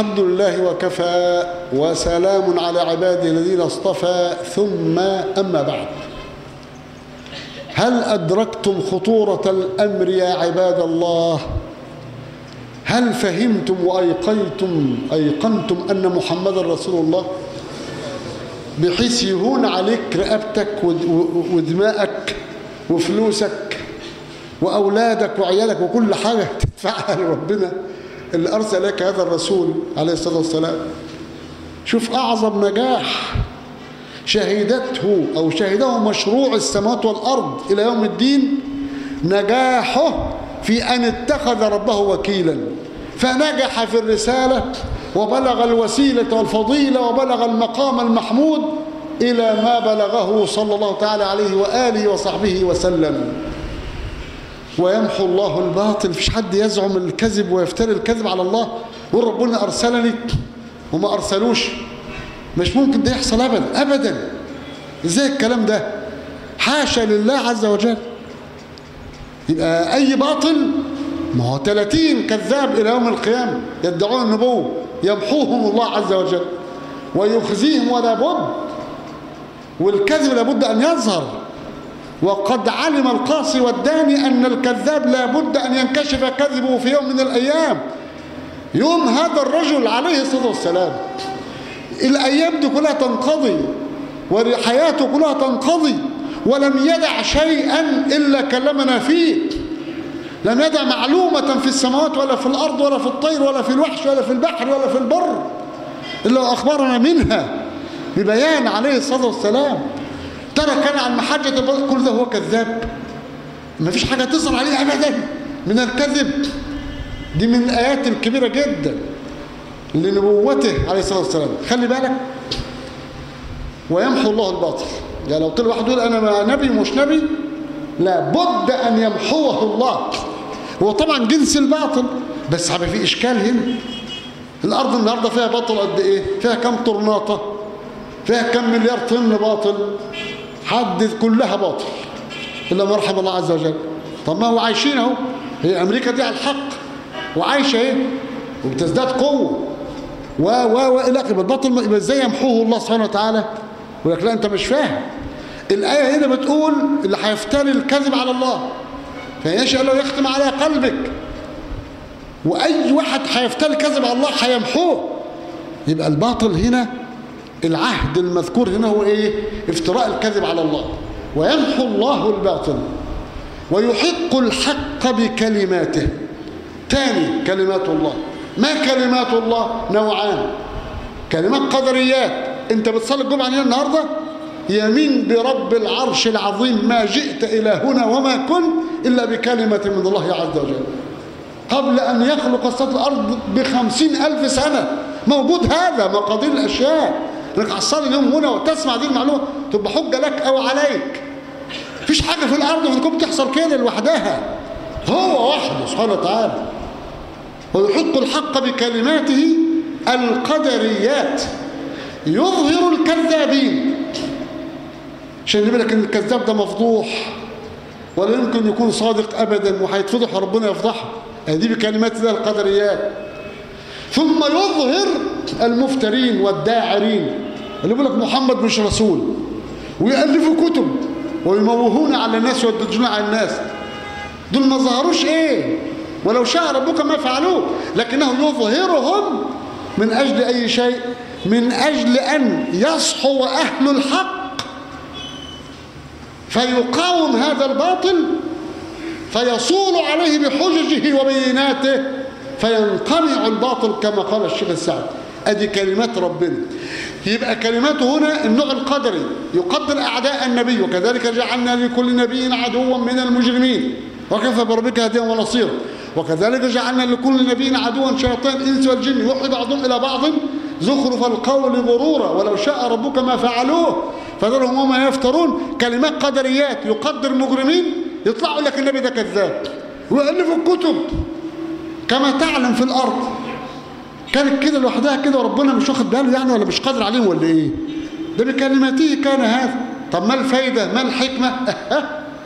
الحمد لله وكفى وسلام على عباده الذين اصطفى ثم أما بعد هل أدركتم خطورة الأمر يا عباد الله هل فهمتم وأيقنتم أيقنتم أن محمد رسول الله بحيث يهون عليك رقبتك ودماءك وفلوسك وأولادك وعيالك وكل حاجة تدفعها لربنا اللي أرسل لك هذا الرسول عليه الصلاة والسلام شوف أعظم نجاح شهدته أو شهده مشروع السماوات والأرض إلى يوم الدين نجاحه في أن اتخذ ربه وكيلا فنجح في الرسالة وبلغ الوسيلة والفضيلة وبلغ المقام المحمود إلى ما بلغه صلى الله تعالى عليه وآله وصحبه وسلم ويمحو الله الباطل فيش حد يزعم الكذب ويفتري الكذب على الله يقول ربنا أرسلني وما أرسلوش مش ممكن ده يحصل أبدا أبدا إزاي الكلام ده حاشا لله عز وجل يبقى أي باطل ما هو 30 كذاب إلى يوم القيامة يدعون النبوة يمحوهم الله عز وجل ويخزيهم ولا بد والكذب لابد أن يظهر وقد علم القاصي والداني أن الكذاب لابد أن ينكشف كذبه في يوم من الأيام يوم هذا الرجل عليه الصلاة والسلام الأيام دي كلها تنقضي وحياته كلها تنقضي ولم يدع شيئا إلا كلمنا فيه لم يدع معلومة في السماوات ولا في الأرض ولا في الطير ولا في الوحش ولا في البحر ولا في البر إلا أخبرنا منها ببيان عليه الصلاة والسلام ترى كان عن محجة البطل كل ده هو كذاب ما فيش حاجة تصل عليه أبدا من الكذب دي من الآيات الكبيرة جدا لنبوته عليه الصلاة والسلام خلي بالك ويمحو الله الباطل يعني لو طلع واحد يقول أنا نبي مش نبي لابد أن يمحوه الله هو طبعا جنس الباطل بس هيبقى في إشكال هنا الأرض النهاردة فيها باطل قد إيه فيها كم طرناطة فيها كم مليار طن باطل حدث كلها باطل إلا ما رحم الله عز وجل طب ما هو عايشين اهو هي أمريكا دي على الحق وعايشة اهي وبتزداد قوة و و و إلى آخره الباطل يبقى إزاي يمحوه الله سبحانه وتعالى يقول لك لا أنت مش فاهم الآية هنا بتقول اللي هيفتري الكذب على الله فيشاء الله يختم على قلبك وأي واحد هيفتري الكذب على الله هيمحوه يبقى الباطل هنا العهد المذكور هنا هو ايه افتراء الكذب على الله ويمحو الله الباطل ويحق الحق بكلماته تاني كلمات الله ما كلمات الله نوعان كلمات قدريات انت بتصلي الجمعة هنا النهاردة يمين برب العرش العظيم ما جئت إلى هنا وما كنت إلا بكلمة من الله عز وجل قبل أن يخلق السماوات الأرض بخمسين ألف سنة موجود هذا مقادير الأشياء انك عصار اليوم هنا وتسمع دي المعلومة تبقى حجة لك أو عليك مفيش حاجة في الأرض في الكون بتحصل كده لوحدها هو وحده سبحانه وتعالى ويحق الحق بكلماته القدريات يظهر الكذابين عشان يبقى لك ان الكذاب ده مفضوح ولا يمكن يكون صادق ابدا وهيتفضح وربنا يفضحه دي بكلمات الله القدريات ثم يظهر المفترين والداعرين اللي يقول لك محمد مش رسول ويألفوا كتب ويموهون على الناس ويدجون على الناس دول ما ظهروش ايه ولو شاء ربك ما فعلوه لكنه يظهرهم من أجل أي شيء من أجل أن يصحو أهل الحق فيقاوم هذا الباطل فيصول عليه بحججه وبيناته فينقمع الباطل كما قال الشيخ السعد ادي كلمات ربنا يبقى كلماته هنا النوع القدري يقدر اعداء النبي وكذلك جعلنا لكل نبي عدوا من المجرمين وكفى بربك هديا ونصيرا وكذلك جعلنا لكل نبي عدوا شياطين الانس والجن يوحي بعضهم الى بعض زخرف القول غرورا ولو شاء ربك ما فعلوه فذرهم وما يفترون كلمات قدريات يقدر مجرمين يطلعوا لك النبي ده كذاب ويألفوا الكتب كما تعلم في الأرض كانت كده لوحدها كده وربنا مش واخد باله يعني ولا مش قادر عليهم ولا ايه ده بكلماته كان هذا طب ما الفايدة ما الحكمة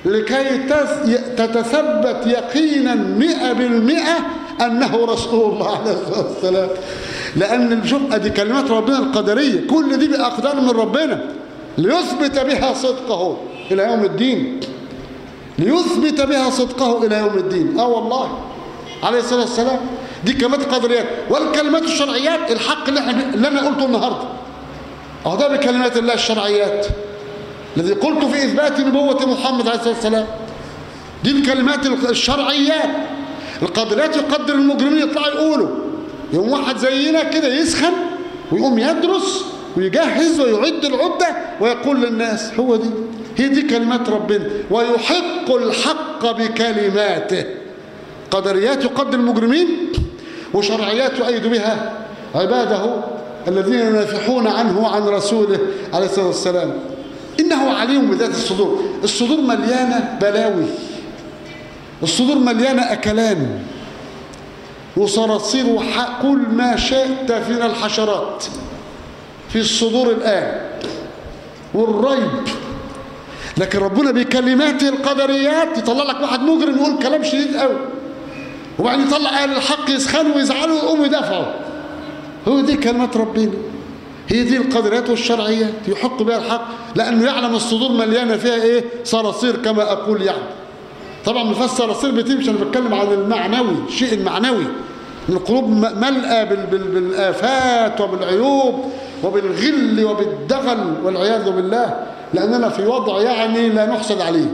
لكي تتثبت يقينا مئة بالمئة أنه رسول الله عليه الصلاة والسلام لأن شوف دي كلمات ربنا القدرية كل دي بأقدار من ربنا ليثبت بها صدقه إلى يوم الدين ليثبت بها صدقه إلى يوم الدين آه والله عليه الصلاة والسلام دي كلمات القدريات والكلمات الشرعيات الحق اللي, احنا اللي أنا قلته النهاردة أهو ده بكلمات الله الشرعيات الذي قلت في إثبات نبوة محمد عليه الصلاة والسلام دي الكلمات الشرعيات القدريات يقدر المجرمين يطلعوا يقولوا يوم واحد زينا كده يسخن ويقوم يدرس ويجهز ويعد العدة ويقول للناس هو دي هي دي كلمات ربنا ويحق الحق بكلماته قدريات يقدر المجرمين وشرعيات يؤيد بها عباده الذين ينافحون عنه وعن رسوله عليه الصلاة والسلام إنه عليم بذات الصدور الصدور مليانة بلاوي الصدور مليانة أكلان وصراصير كل ما شئت من الحشرات في الصدور الآن والريب لكن ربنا بكلماته القدريات يطلع لك واحد مجرم يقول كلام شديد قوي وبعدين يطلع اهل الحق يسخنوا ويزعلوا ويقوموا يدافعوا هو دي كلمات ربنا هي دي القدريات والشرعيات يحق بها الحق لأنه يعلم الصدور مليانة فيها إيه صراصير كما أقول يعني طبعا مفسر صراصير بتمشي أنا بتكلم عن المعنوي الشيء المعنوي القلوب ملأى بالآفات وبالعيوب وبالغل وبالدغل والعياذ بالله لأننا في وضع يعني لا نحسد عليه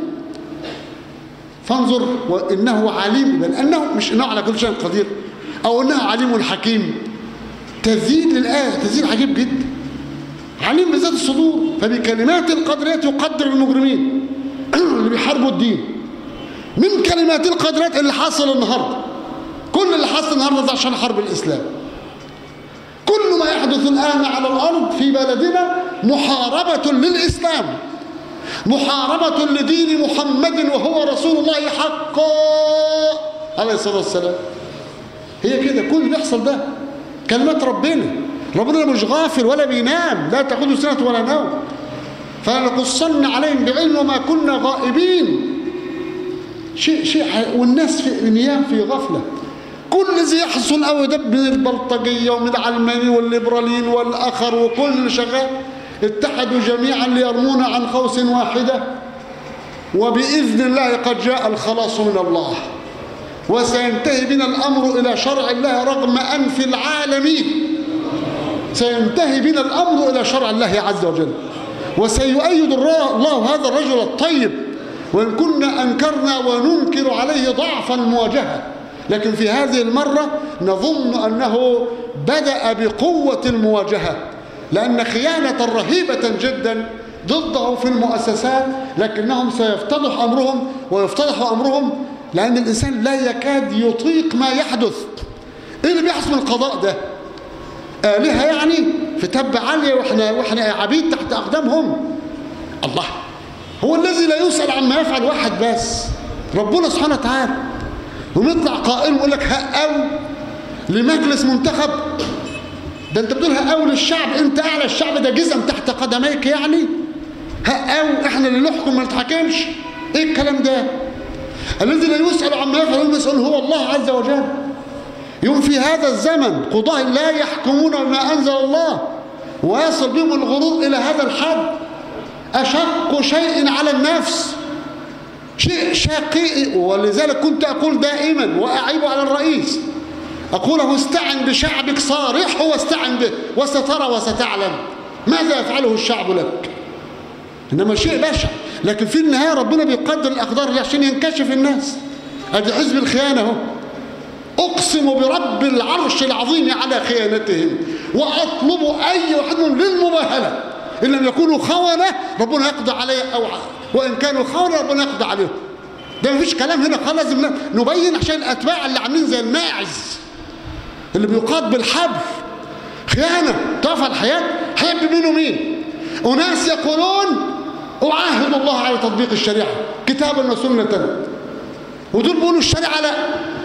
فانظر وإنه عليم بل أنه مش إنه على كل شيء قدير أو إنه عليم حكيم تزيد للآية تزيد عجيب جدا عليم بذات الصدور فبكلمات القدرات يقدر المجرمين اللي بيحاربوا الدين من كلمات القدرات اللي حصل النهارده كل اللي حصل النهارده ده عشان حرب الإسلام كل ما يحدث الآن على الأرض في بلدنا محاربة للإسلام محاربة لدين محمد وهو رسول الله حقا عليه الصلاة والسلام هي كده كل اللي بيحصل ده كلمات ربنا ربنا مش غافل ولا بينام لا تأخذه سنة ولا نوم فلنقصن عليهم بعلم وما كنا غائبين شيء شيء والناس في نيام في غفلة كل زي يحصل قوي ده من البلطجية ومن العلماني والليبراليين والآخر وكل اللي شغال اتحدوا جميعا ليرمون عن قوس واحدة وبإذن الله قد جاء الخلاص من الله وسينتهي بنا الأمر إلى شرع الله رغم أنف العالمين سينتهي بنا الأمر إلى شرع الله عز وجل وسيؤيد الله هذا الرجل الطيب وإن كنا أنكرنا وننكر عليه ضعف المواجهة لكن في هذه المرة نظن أنه بدأ بقوة المواجهة لأن خيانة رهيبة جدا ضده في المؤسسات لكنهم سيفتضح أمرهم ويفتضح أمرهم لأن الإنسان لا يكاد يطيق ما يحدث إيه اللي بيحصل من القضاء ده آلهة يعني في تب عالية وإحنا, وإحنا عبيد تحت أقدامهم الله هو الذي لا يسأل عما يفعل واحد بس ربنا سبحانه وتعالى ونطلع قائل ويقول لك هقاو لمجلس منتخب ده انت بتقول هقاو للشعب انت اعلى الشعب ده جزم تحت قدميك يعني هقاو احنا اللي نحكم ما نتحكمش ايه الكلام ده الذي لا يسأل عما يفعل المسؤول هو الله عز وجل يوم في هذا الزمن قضاة لا يحكمون بما أنزل الله ويصل بهم الغرور إلى هذا الحد أشق شيء على النفس شيء شقيق ولذلك كنت أقول دائما وأعيب على الرئيس أقول له استعن بشعبك صارحه واستعن به وسترى وستعلم ماذا يفعله الشعب لك إنما شيء بشع لكن في النهاية ربنا بيقدر الأقدار عشان ينكشف الناس ادي حزب الخيانة اهو أقسم برب العرش العظيم على خيانتهم وأطلب أي واحد منهم للمباهلة إن لم يكونوا خونة ربنا يقضي عليه أو وإن كانوا خونة ربنا يقضي عليهم ده مفيش كلام هنا خلاص لازم نبين عشان الأتباع اللي عاملين زي الماعز اللي بيقاد بالحبل خيانة طرف الحياة حب منه مين أناس يقولون أعاهد الله على تطبيق الشريعة كتابا وسنة ودول بيقولوا الشريعة لا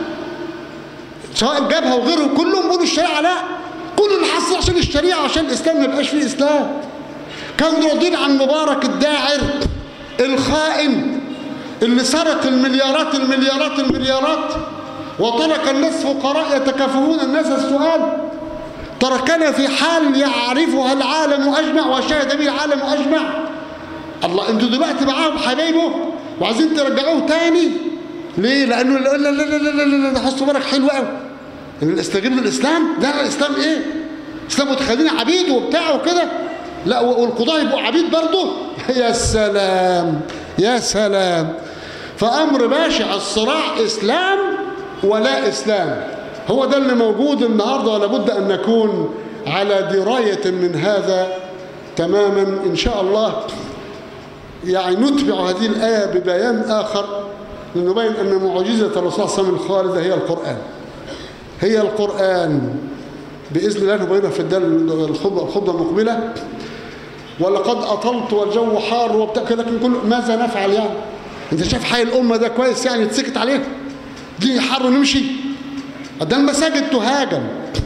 سواء جابها وغيره كلهم بيقولوا الشريعة لا كل اللي حصل عشان الشريعة عشان الإسلام ما يبقاش فيه إسلام كانوا راضين عن مبارك الداعر الخائن اللي سرق المليارات المليارات المليارات وترك الناس فقراء يتكافئون الناس السؤال تركنا في حال يعرفها العالم أجمع وشاهد به العالم أجمع الله انتوا دلوقتي معاهم حبايبه وعايزين ترجعوه تاني ليه؟ لأنه لا لا لا لا لا لا لا حسوا بالك حلو قوي ان استجيب الإسلام ده الإسلام إيه؟ الإسلام متخلينا عبيد وبتاع وكده لا والقضاء يبقوا عبيد برضه يا سلام يا سلام فأمر باشع الصراع إسلام ولا إسلام هو ده اللي موجود النهاردة ولا بد أن نكون على دراية من هذا تماما إن شاء الله يعني نتبع هذه الآية ببيان آخر لنبين أن معجزة الرسول صلى الله عليه وسلم الخالدة هي القرآن هي القرآن بإذن الله نبينها في الخطبة المقبلة ولقد أطلت والجو حار وبتاع لكن كل ماذا نفعل يعني انت شايف حي الأمة ده كويس يعني تسكت عليه دي حر ونمشي ده المساجد تهاجم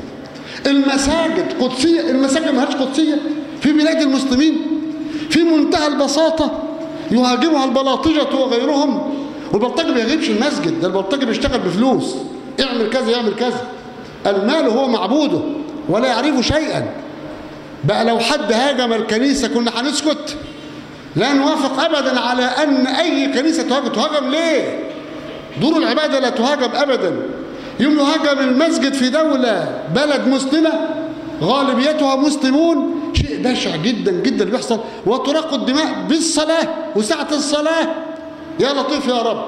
المساجد قدسية المساجد ما هاش قدسية في بلاد المسلمين في منتهى البساطة يهاجمها البلاطجة وغيرهم والبلطجي ما يغيبش المسجد ده البلطجي بيشتغل بفلوس اعمل كذا يعمل كذا المال هو معبوده ولا يعرف شيئا بقى لو حد هاجم الكنيسة كنا هنسكت لا نوافق أبدا على أن أي كنيسة تهاجم تهاجم ليه دور العبادة لا تهاجم أبدا يوم يهاجم المسجد في دولة بلد مسلمة غالبيتها مسلمون شيء بشع جدا جدا اللي بيحصل وتراق الدماء بالصلاة وساعة الصلاة يا لطيف يا رب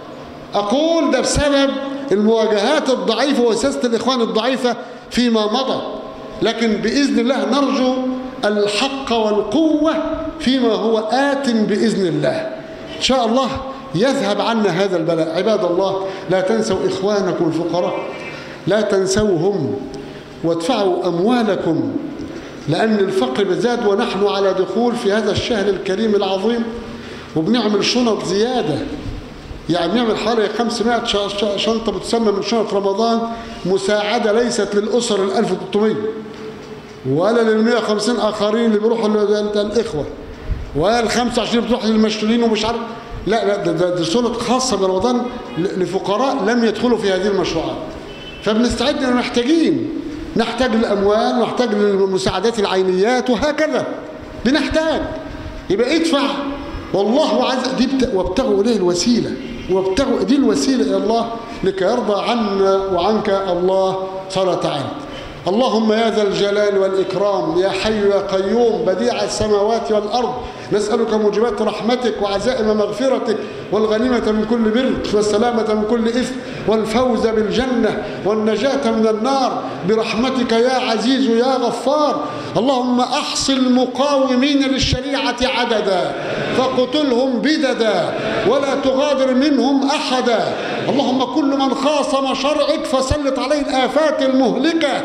أقول ده بسبب المواجهات الضعيفة وسياسة الإخوان الضعيفة فيما مضى لكن بإذن الله نرجو الحق والقوة فيما هو آت بإذن الله إن شاء الله يذهب عنا هذا البلاء عباد الله لا تنسوا إخوانكم الفقراء لا تنسوهم وادفعوا أموالكم لأن الفقر بزاد ونحن على دخول في هذا الشهر الكريم العظيم وبنعمل شنط زيادة يعني بنعمل حوالي 500 شنطة بتسمى من شنط رمضان مساعدة ليست للأسر ال 1300 ولا لل 150 آخرين اللي بيروحوا الإخوة ولا ال 25 بتروح للمشلولين ومش عارف لا لا ده, ده, ده سنة خاصة برمضان لفقراء لم يدخلوا في هذه المشروعات فبنستعد لنا محتاجين نحتاج للأموال ونحتاج للمساعدات العينيات وهكذا بنحتاج يبقى ادفع والله عز دي وابتغوا إليه الوسيلة وابتغوا دي الوسيلة إلى الله لكي يرضى عنا وعنك الله صلى وتعالى اللهم يا ذا الجلال والإكرام يا حي يا قيوم بديع السماوات والأرض نسألك موجبات رحمتك وعزائم مغفرتك والغنيمة من كل بر والسلامة من كل إثم والفوز بالجنة والنجاة من النار برحمتك يا عزيز يا غفار اللهم أحصي المقاومين للشريعة عددا فاقتلهم بددا ولا تغادر منهم أحدا اللهم كل من خاصم شرعك فسلط عليه الآفات المهلكة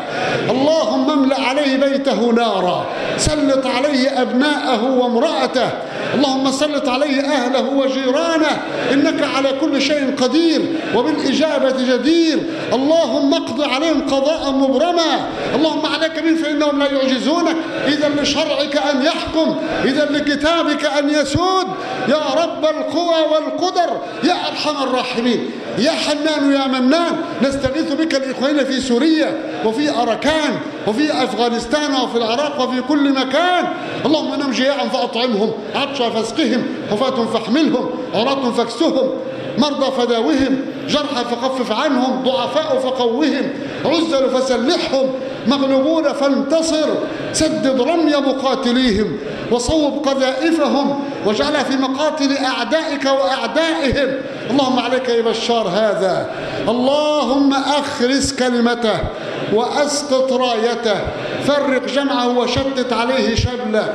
اللهم املأ عليه بيته نارا سلط عليه أبناءه وامرأته اللهم سلط عليه أهله وجيرانه إنك على كل شيء قدير وبالإجابة جدير اللهم اقض عليهم قضاء مبرما اللهم عليك بهم فإنهم لا يعجزونك إذا لشرعك أن يحكم إذا لكتابك أن يسود يا رب القوى والقدر يا أرحم الراحمين يا حنان يا منان نستغيث بك الإخوان في سوريا وفي أركان وفي أفغانستان وفي العراق وفي كل مكان اللهم نم جياعا فأطعمهم عطشا فاسقهم حفاة فاحملهم عراة فاكسهم مرضى فداوهم جرحى فخفف عنهم ضعفاء فقوهم عزل فسلحهم مغلوبون فانتصر سدد رمي مقاتليهم وصوب قذائفهم واجعلها في مقاتل أعدائك وأعدائهم اللهم عليك يا بشار هذا اللهم أخرس كلمته وأسقط رايته فرق جمعه وشتت عليه شبله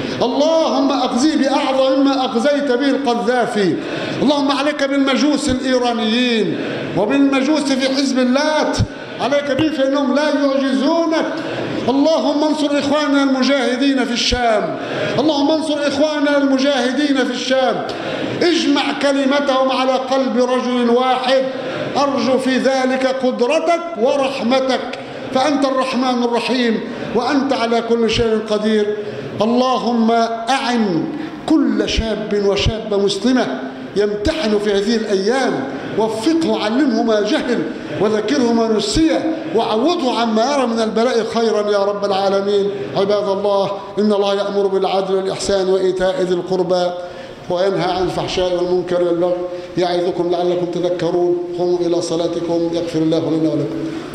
اللهم أخزيه بأعظم مما أخزيت به القذافي اللهم عليك بالمجوس الإيرانيين وبالمجوس في حزب اللات عليك به فإنهم لا يعجزونك اللهم انصر إخواننا المجاهدين في الشام اللهم انصر إخواننا المجاهدين في الشام اجمع كلمتهم على قلب رجل واحد أرجو في ذلك قدرتك ورحمتك فأنت الرحمن الرحيم وأنت على كل شيء قدير اللهم أعن كل شاب وشابة مسلمة يمتحن في هذه الأيام وفقه وعلمه ما جهل وذكره ما نسي وعوضه عما يرى من البلاء خيرا يا رب العالمين عباد الله إن الله يأمر بالعدل والإحسان وإيتاء ذي القربى وينهى عن الفحشاء والمنكر والبغي يعظكم لعلكم تذكرون قوموا إلى صلاتكم يغفر الله لنا ولكم